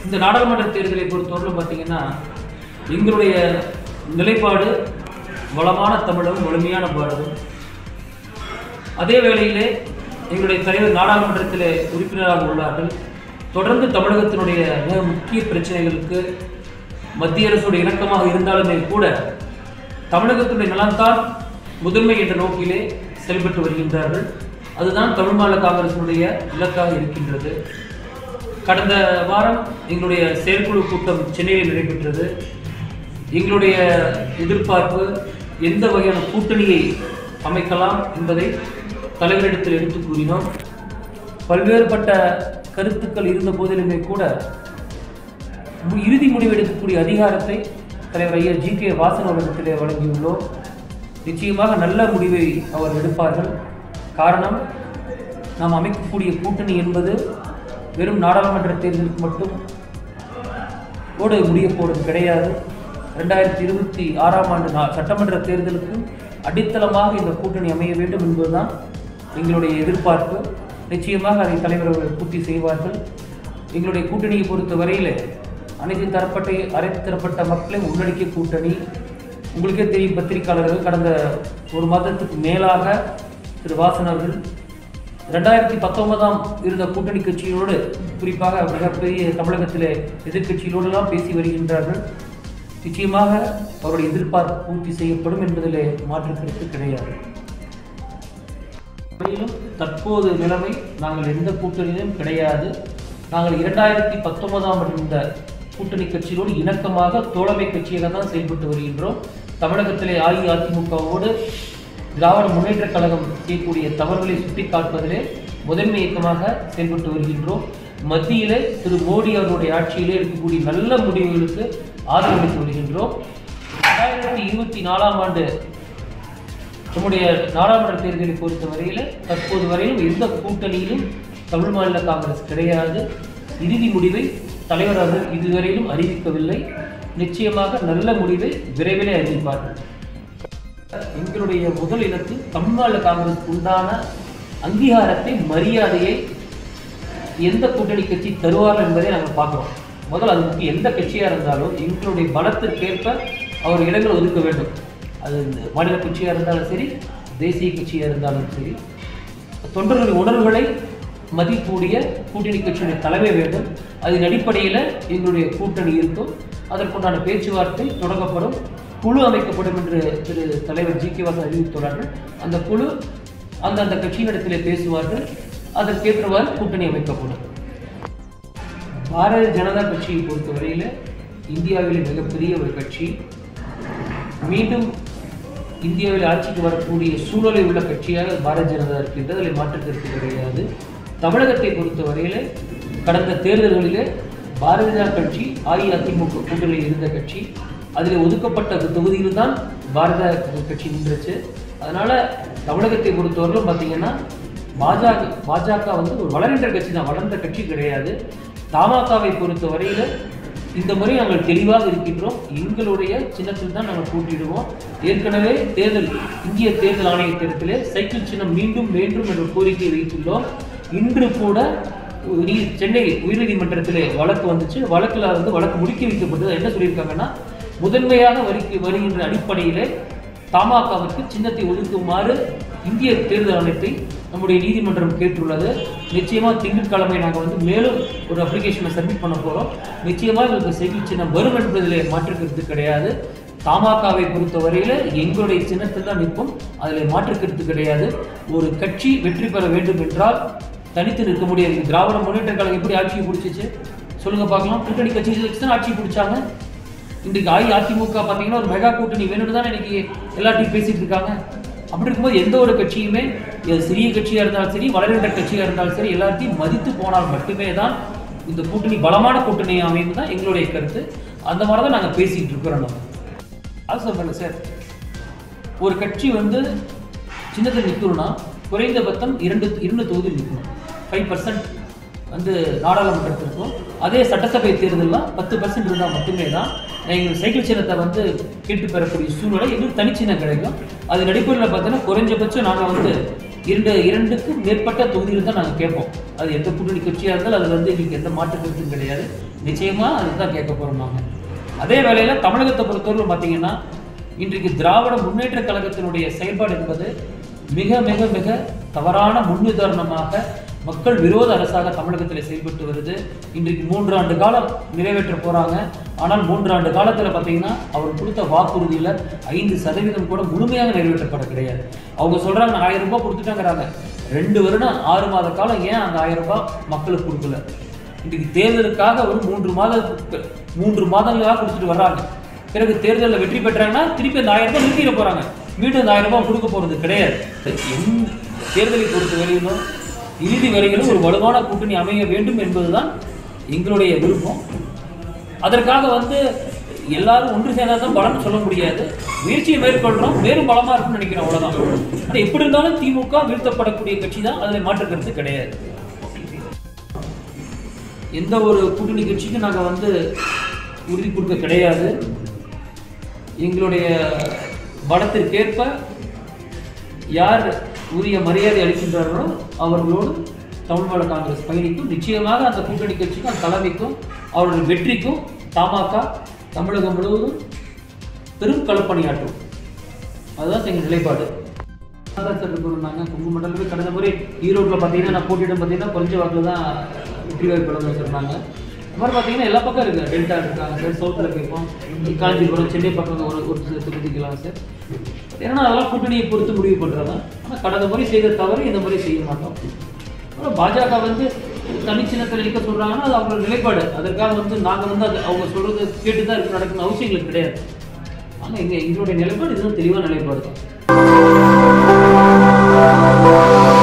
இந்த நாடாளுமன்ற தேர்தலை பொறுத்தவரையிலும் பார்த்தீங்கன்னா எங்களுடைய நிலைப்பாடு வளமான தமிழகம் வலிமையான பாரதம் அதே வேளையிலே எங்களுடைய தலைவர் நாடாளுமன்றத்தில் உறுப்பினராக உள்ளார்கள் தொடர்ந்து தமிழகத்தினுடைய மிக முக்கிய பிரச்சனைகளுக்கு மத்திய அரசுடைய இணக்கமாக இருந்தாலுமே கூட தமிழகத்தினுடைய நலன்தான் முதன்மை என்ற நோக்கிலே செயல்பட்டு வருகின்றார்கள் அதுதான் தமிழ் மாநில காங்கிரசினுடைய இலக்காக இருக்கின்றது கடந்த வாரம் எங்களுடைய செயற்குழு கூட்டம் சென்னையில் நடைபெற்றது எங்களுடைய எதிர்பார்ப்பு எந்த வகையான கூட்டணியை அமைக்கலாம் என்பதை தலைவரிடத்தில் எடுத்து கூறினோம் பல்வேறுபட்ட கருத்துக்கள் இருந்த போதிலுமே கூட மு- இறுதி முடிவு எடுக்கக்கூடிய அதிகாரத்தை தலைவர் ஐயா ஜி கே வாசன் அவர்களிடத்திலே வழங்கியுள்ளோம் நிச்சயமாக நல்ல முடிவை அவர் எடுப்பார்கள் காரணம் நாம் அமைக்கக்கூடிய கூட்டணி என்பது வெறும் நாடாளுமன்ற தேர்தலுக்கு மட்டும் ஓடு முடிய போவது கிடையாது ரெண்டாயிரத்தி இருபத்தி ஆறாம் ஆண்டு நா- சட்டமன்ற தேர்தலுக்கு அடித்தளமாக இந்த கூட்டணி அமைய வேண்டும் என்பதுதான் எங்களுடைய எதிர்பார்ப்பு நிச்சயமாக அதை தலைவர் அவர்கள் பூர்த்தி செய்வார்கள் எங்களுடைய கூட்டணியை பொறுத்த வரையில் அனைத்து தரப்பட்ட அனைத்து தரப்பட்ட மக்களை உள்ளடக்கிய கூட்டணி உங்களுக்கே தெரியும் பத்திரிகையாளர்கள் கடந்த ஒரு மாதத்துக்கு மேலாக திரு வாசன் அவர்கள் ரெண்டாயிரத்தி பத்தொன்பதாம் இருந்த கூட்டணி கட்சிகளோடு குறிப்பாக மிகப்பெரிய தமிழகத்திலே எதிர்க்கட்சிகளோடெல்லாம் பேசி வருகின்றார்கள் நிச்சயமாக அவருடைய எதிர்பார்ப்பு பூர்த்தி செய்யப்படும் என்பதிலே மாற்று கருத்து கிடையாது மேலும் தற்போது நிலைமை நாங்கள் எந்த கூட்டணியிலும் கிடையாது நாங்கள் இரண்டாயிரத்தி பத்தொன்பதாம் இருந்த கூட்டணி கட்சிகளோடு இணக்கமாக தோழமை கட்சியாக தான் செயல்பட்டு வருகின்றோம் தமிழகத்திலே அஇஅதிமுகவோடு திராவிட முன்னேற்றக் கழகம் செய்யக்கூடிய தவறுகளை சுட்டிக்காட்டுவதிலே முதன்மை இயக்கமாக செயல்பட்டு வருகின்றோம் மத்தியிலே திரு மோடி அவருடைய ஆட்சியிலே இருக்கக்கூடிய நல்ல முடிவுகளுக்கு ஆதரவளித்து வருகின்றோம் ரெண்டாயிரத்தி இருபத்தி நாலாம் ஆண்டு நம்முடைய நாடாளுமன்ற தேர்தலை பொறுத்த வரையில் தற்போது வரையிலும் எந்த கூட்டணியிலும் தமிழ் மாநில காங்கிரஸ் கிடையாது இறுதி முடிவை தலைவர் அவர்கள் இதுவரையிலும் அறிவிக்கவில்லை நிச்சயமாக நல்ல முடிவை விரைவிலே அறிவிப்பார்கள் எங்களுடைய முதல் இலக்கு தமிழ் மாநில காங்கிரஸ் உண்டான அங்கீகாரத்தை மரியாதையை எந்த கூட்டணி கட்சி தருவார்கள் என்பதை நாங்கள் பார்க்குறோம் முதல்ல அதுக்கு எந்த கட்சியாக இருந்தாலும் எங்களுடைய பலத்திற்கேற்ப அவர் இடங்கள் ஒதுக்க வேண்டும் அது இந்த மாநில கட்சியாக இருந்தாலும் சரி தேசிய கட்சியாக இருந்தாலும் சரி தொண்டர்களின் உணர்வுகளை மதிக்கூடிய கூட்டணி கட்சியுடைய தலைமை வேண்டும் அதன் அடிப்படையில் எங்களுடைய கூட்டணி இருக்கும் அதற்குண்டான பேச்சுவார்த்தை தொடங்கப்படும் குழு அமைக்கப்படும் என்று திரு தலைவர் ஜி கே வாசன் அறிவித்துள்ளார்கள் அந்த குழு அந்தந்த கட்சியினிடத்திலே பேசுவார்கள் அதற்கேற்றவாறு கூட்டணி அமைக்கப்படும் பாரதிய ஜனதா கட்சியை பொறுத்தவரையில் இந்தியாவிலே மிகப்பெரிய ஒரு கட்சி மீண்டும் இந்தியாவில் ஆட்சிக்கு வரக்கூடிய சூழலை உள்ள கட்சியாக பாரதிய ஜனதா இருக்கின்றது அதில் மாற்று கருத்து கிடையாது தமிழகத்தை பொறுத்தவரையில் கடந்த தேர்தல்களிலே பாரதிய ஜனதா கட்சி அஇஅதிமுக கூட்டணியில் இருந்த கட்சி அதில் ஒதுக்கப்பட்ட தொகுதியில் தான் பாரத கட்சி நின்றுச்சு அதனால தமிழகத்தை பொறுத்தவரையிலும் பார்த்தீங்கன்னா பாஜக பாஜக வந்து ஒரு வளர்கின்ற கட்சி தான் வளர்ந்த கட்சி கிடையாது தமாகவை பொறுத்த வரையில் இந்த முறை நாங்கள் தெளிவாக இருக்கின்றோம் எங்களுடைய சின்னத்தில் தான் நாங்கள் போட்டியிடுவோம் ஏற்கனவே தேர்தல் இந்திய தேர்தல் ஆணையத்திடத்திலே சைக்கிள் சின்னம் மீண்டும் வேண்டும் என்ற கோரிக்கை வைத்துள்ளோம் இன்று கூட நீ சென்னை உயர்நீதிமன்றத்திலே வழக்கு வந்துச்சு வழக்கில் வந்து வழக்கு முடுக்கி வைக்கப்பட்டது என்ன சொல்லியிருக்காங்கன்னா முதன்மையாக வரிக்கு வருகின்ற அடிப்படையிலே தமாகவிற்கு சின்னத்தை ஒதுக்குமாறு இந்திய தேர்தல் ஆணையத்தை நம்முடைய நீதிமன்றம் கேட்டுள்ளது நிச்சயமா திங்கட்கிழமை நாங்கள் வந்து மேலும் ஒரு அப்ளிகேஷனை சப்மிட் பண்ண போறோம் நிச்சயமா எங்களுக்கு சைக்கிள் சின்னம் வரும் என்பதிலே மாற்று கருத்து கிடையாது தமாகவை பொறுத்தவரையில எங்களுடைய சின்னத்தில் தான் நிற்போம் அதில் மாற்று கருத்து கிடையாது ஒரு கட்சி வெற்றி பெற வேண்டும் என்றால் தனித்து நிற்க முடியாது திராவிட முன்னேற்ற கழகம் எப்படி ஆட்சியை பிடிச்சிச்சு சொல்லுங்க பார்க்கலாம் கூட்டணி கட்சி வச்சு தான் ஆட்சியை பிடிச்சாங்க இன்றைக்கு அஇஅதிமுக பார்த்தீங்கன்னா ஒரு மெகா கூட்டணி வேணும்னு தான் இன்னைக்கு எல்லாத்தையும் பேசிட்டு இருக்காங்க அப்படி இருக்கும்போது எந்த ஒரு கட்சியுமே இது சிறிய கட்சியாக இருந்தாலும் சரி வளர்கின்ற கட்சியாக இருந்தாலும் சரி எல்லாத்தையும் மதித்து போனால் மட்டுமே தான் இந்த கூட்டணி பலமான கூட்டணி அமையும் தான் எங்களுடைய கருத்து அந்த மாதிரி தான் நாங்கள் பேசிட்டு இருக்கிறோம் நம்ம அது சொல்லுங்க சார் ஒரு கட்சி வந்து சின்னத்தில் நிற்கணும்னா குறைந்தபட்சம் இரண்டு இரண்டு தொகுதியில் நிற்கணும் ஃபைவ் பர்சன்ட் வந்து நாடாளுமன்றத்திற்கும் அதே சட்டசபை தேர்தல்லாம் பத்து பர்சன்ட் இருந்தால் மட்டுமே தான் எங்கள் சைக்கிள் சின்னத்தை வந்து கேட்டு பெறக்கூடிய சூழ்நிலை எங்களுக்கு தனிச்சின்னம் கிடைக்கும் அதன் அடிப்படையில் பார்த்தீங்கன்னா குறைஞ்சபட்சம் நாங்கள் வந்து இரண்டு இரண்டுக்கும் மேற்பட்ட தொகுதியில் தான் நாங்கள் கேட்போம் அது எந்த கூட்டணி கட்சியாக இருந்தாலும் அதில் வந்து எங்களுக்கு எந்த மாற்று கருத்தும் கிடையாது நிச்சயமாக அதுதான் கேட்க போகிறோம் நாங்கள் அதே வேளையில் தமிழகத்தை பொறுத்தவரை பார்த்தீங்கன்னா இன்றைக்கு திராவிட முன்னேற்ற கழகத்தினுடைய செயல்பாடு என்பது மிக மிக மிக தவறான முன்னுதாரணமாக மக்கள் விரோத அரசாக தமிழகத்தில் செயல்பட்டு வருது இன்றைக்கு மூன்று ஆண்டு காலம் நிறைவேற்ற போறாங்க ஆனால் மூன்று ஆண்டு காலத்தில் பார்த்தீங்கன்னா அவர் கொடுத்த வாக்குறுதியில் ஐந்து சதவீதம் கூட முழுமையாக நிறைவேற்றப்பட கிடையாது அவங்க சொல்றாங்க ஆயிரம் ரூபாய் கொடுத்துட்டாங்கிறாங்க ரெண்டு வருடம் ஆறு மாத காலம் ஏன் அந்த ஆயிரம் ரூபாய் மக்களுக்கு கொடுக்கல இன்றைக்கு தேர்தலுக்காக ஒரு மூன்று மாத மூன்று மாதங்களாக கொடுத்துட்டு வர்றாங்க பிறகு தேர்தலில் வெற்றி பெற்றாங்கன்னா திருப்பி அந்த ஆயிரம் ரூபாய் நிறுத்திட போறாங்க மீண்டும் அந்த ஆயிரம் ரூபாய் கொடுக்க போறது கிடையாது எந்த தேர்தலை பொறுத்த வரையிலும் இறுதி வரையிலும் ஒரு வலுவான கூட்டணி அமைய வேண்டும் என்பதுதான் எங்களுடைய விருப்பம் அதற்காக வந்து எல்லாரும் ஒன்று சேர்ந்தால் தான் பலம்னு சொல்ல முடியாது முயற்சியை மேற்கொள்றோம் மேலும் பலமா இருக்கும்னு நினைக்கிறோம் அவ்வளவுதான் ஆனா எப்படி இருந்தாலும் திமுக வீழ்த்தப்படக்கூடிய கட்சி தான் அதில் மாற்று கருத்து கிடையாது எந்த ஒரு கூட்டணி கட்சிக்கும் நாங்கள் வந்து உறுதி கொடுக்க கிடையாது எங்களுடைய பலத்திற்கேற்ப யார் உரிய மரியாதை அளிக்கின்றார்களோ அவர்களோடு தமிழ் மாநில காங்கிரஸ் பயணிக்கும் நிச்சயமாக அந்த கூட்டணி கட்சிக்கும் அந்த தலைமைக்கும் அவருடைய வெற்றிக்கும் தமாக தமிழகம் முழுவதும் பெரும் களப்பணியாற்றும் அதுதான் எங்கள் நிலைப்பாடு சார் இருந்தாங்க கும்பு மண்டலமே கடந்த முறை ஈரோட்டில் பார்த்தீங்கன்னா நான் போட்டியிடம் பார்த்தீங்கன்னா கொஞ்ச வாக்கில் தான் வெற்றி வாய்ப்பு இழந்து வச்சுருந்தாங்க இந்த மாதிரி பார்த்தீங்கன்னா எல்லா பக்கம் இருக்குது டெல்டா இருக்காங்க சார் சவுத்தில் கேட்போம் காஞ்சிபுரம் சென்னை பக்கம் ஒரு ஒரு சில தொகுதிக்கலாம் சார் ஏன்னா அதெல்லாம் கூட்டணியை பொறுத்து முடிவு பண்ணுறது தான் ஆனால் கடந்த முறை செய்த தவறு இந்த முறை செய்ய மாட்டோம் அப்புறம் பாஜக வந்து தனிச்சின்னத்தில் நிற்க சொல்கிறாங்கன்னா அது அவங்களோட நிலைப்பாடு அதற்காக வந்து நாங்கள் வந்து அது அவங்க சொல்கிறது கேட்டு தான் இருக்கு நடக்கணும் அவசியம் எங்களுக்கு கிடையாது ஆனால் எங்கள் எங்களுடைய நிலைப்பாடு இதுதான் தெளிவான நிலைப்பாடு தான்